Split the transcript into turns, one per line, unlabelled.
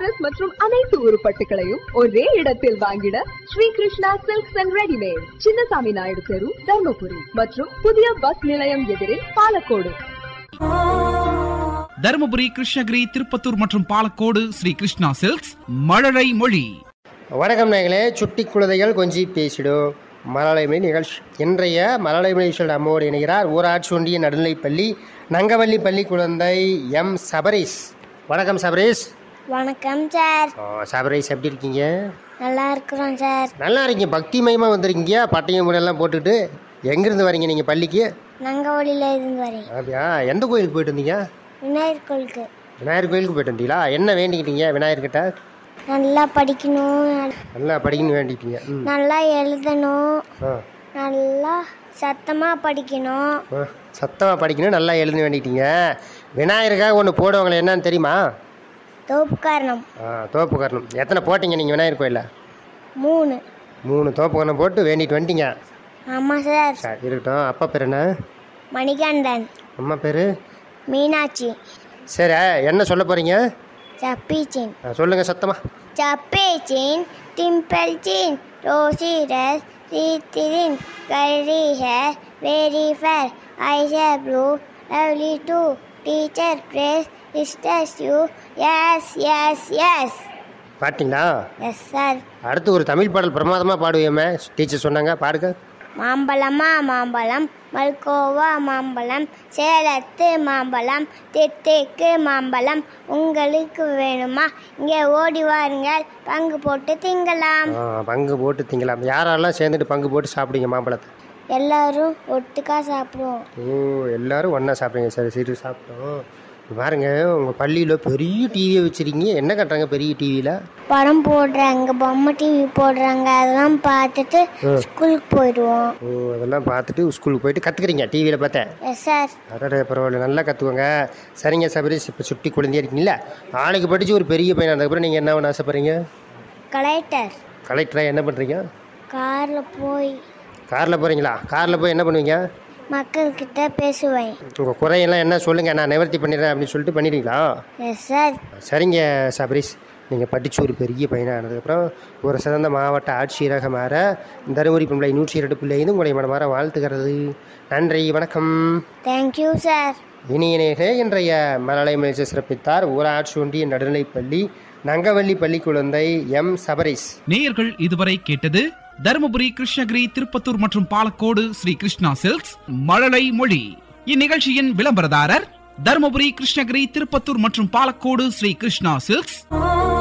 பனாரஸ் மற்றும் அனைத்து உருப்பட்டுகளையும் ஒரே இடத்தில் வாங்கிட Sri Krishna silks and readymade Chinnasamy Naidu தெரு தர்மபுரி மற்றும் புதிய பஸ் நிலையம் எதிரில் பாலக்கோடு
தருமபுரி கிருஷ்ணகிரி திருப்பத்தூர் மற்றும் பாலக்கோடு ஸ்ரீ கிருஷ்ணா சில்க்ஸ் மழலை மொழி
வணக்கம் நேயர்களே சுட்டி குழந்தைகள் கொஞ்சி பேசிடும் மலயாளமொழி நிகழ்ச்சி இன்றைய மலயாளமொழி நிகழ்ச்சியில் நம்மோடு இணைகிறார் ஊராட்சி ஒன்றிய நடுநிலைப்பள்ளி நங்கவள்ளி பள்ளி குழந்தை எம் சபரீஷ் வணக்கம் சபரீஷ்
வணக்கம் சார்
ஆ, சபரீஷ் எப்படி இருக்கீங்க
நல்லா இருக்கிறோம் சார்
நல்லா இருக்கீங்க பக்திமயமாக வந்திருக்கீங்க பட்டையும் முறையெல்லாம் போட்டுட்டு எங்கேருந்து வரீங்க நீங்கள் பள்ளிக்கு
நங்கவழியில இருந்து வரேன்
அப்படியா எந்த கோயிலுக்கு போயிட்டு வந்தீங்க
விநாயகர் கோயிலுக்கு
விநாயகர் கோயிலுக்கு போயிட்டு வந்தீங்களா என்ன வேண்டிக்கிட்டீங்க விநாயகர்கிட்ட
நல்லா படிக்கணும்
நல்லா படிக்கணும்னு வேண்டிக்கிட்டீங்க ம்
நல்லா எழுதணும்
ஆ
நல்லா சத்தமாக படிக்கணும்
சத்தமாக படிக்கணும் நல்லா எழுத வேண்டிக்கிட்டீங்க விநாயகருக்காக ஒன்று போடுவாங்களே என்னன்னு தெரியுமா
தோப்பு காரணம்
ஆ தோப்பு கரணம் எத்தனை போட்டீங்க நீங்கள் விநாயகர் கோயிலில்
மூணு
மூணு தோப்பு கரணம் போட்டு வேண்டிட்டு வந்துட்டீங்க
ஆமாம் சார்
சரி இருக்கட்டும் அப்பா பேர் என்ன
மணிகண்டன்
அம்மா பேர்
மீனாட்சி
சரி என்ன சொல்ல போகிறீங்க
சப்பீச்சின்
சொல்லுங்கள் சத்தமாக
சப்பேச்சின் டிம்பல்ச்சின் ரோசிரஸ் ரீத்திரின் கரீஹர் வெரி ஃபேர் ஐஷா ப்ளூ லவ்லி டூ டீச்சர் பிரேஸ் இஸ்டஸ் யூ எஸ் எஸ் எஸ்
பாட்டிங்களா
எஸ் சார்
அடுத்து ஒரு தமிழ் பாடல் பிரமாதமாக பாடுவேமே டீச்சர் சொன்னாங்க பாடுங்க
மாம்பழமா மாம்பழம் மல்கோவா மாம்பழம் சேலத்து மாம்பழம் தித்திக்கு மாம்பழம் உங்களுக்கு வேணுமா இங்கே ஓடி வாருங்கள் பங்கு போட்டு திங்கலாம்
ஆ, பங்கு போட்டு திங்கலாம் யாரெல்லாம் சேர்ந்துட்டு பங்கு போட்டு சாப்பிடுங்க மாம்பழத்தை
எல்லாரும் ஒட்டுக்கா சாப்பிடுவோம்
ஓ எல்லாரும் ஒன்றா சாப்பிடுங்க சரி சரி சாப்பிட்டோம் இங்க பாருங்க உங்கள் பள்ளியில் பெரிய டிவியை வச்சுருக்கீங்க என்ன கட்டுறாங்க பெரிய டிவியில்
படம் போடுறாங்க பொம்மை டிவி போடுறாங்க அதெல்லாம் பார்த்துட்டு ஸ்கூலுக்கு போயிடுவோம்
ஓ அதெல்லாம் பார்த்துட்டு ஸ்கூலுக்கு போயிட்டு கற்றுக்குறீங்க டிவியில் பார்த்தேன்
எஸ் சார்
அடடே பரவாயில்ல நல்லா கற்றுக்கோங்க சரிங்க சபரிஸ் இப்போ சுட்டி குழந்தையா இருக்கீங்களா நாளைக்கு படித்து ஒரு பெரிய பையன் அதுக்கப்புறம் நீங்கள் என்ன பண்ண ஆசைப்படுறீங்க
கலெக்டர்
கலெக்டராக என்ன பண்ணுறீங்க
காரில் போய்
காரில் போகிறீங்களா காரில் போய் என்ன பண்ணுவீங்க
மக்கள்கிட்ட பேசுவேன்
உங்கள் குறையெல்லாம் என்ன சொல்லுங்கள் நான் நிவர்த்தி பண்ணிடுறேன் அப்படின்னு சொல்லிட்டு பண்ணிடுறீங்களா
எஸ் சார்
சரிங்க சபரிஸ் நீங்கள் படித்து ஒரு பெரிய பையனாக ஆனதுக்கப்புறம் ஒரு சிறந்த மாவட்ட ஆட்சியராக மாற தருமபுரி பிள்ளை நூற்றி இரண்டு பிள்ளைந்து உங்களை மனமாற வாழ்த்துகிறது நன்றி வணக்கம்
தேங்க்யூ சார்
இனியனேக இன்றைய மலயாள மலேசிய சிறப்பித்தார் ஊராட்சி ஒன்றிய நடுநிலைப்பள்ளி நங்கவள்ளி பள்ளி குழந்தை எம் சபரிஸ்
நேயர்கள் இதுவரை கேட்டது தருமபுரி கிருஷ்ணகிரி திருப்பத்தூர் மற்றும் பாலக்கோடு ஸ்ரீ கிருஷ்ணா சில்க்ஸ் மழலை மொழி இந்நிகழ்ச்சியின் விளம்பரதாரர் தருமபுரி கிருஷ்ணகிரி திருப்பத்தூர் மற்றும் பாலக்கோடு ஸ்ரீ கிருஷ்ணா சில்க்ஸ்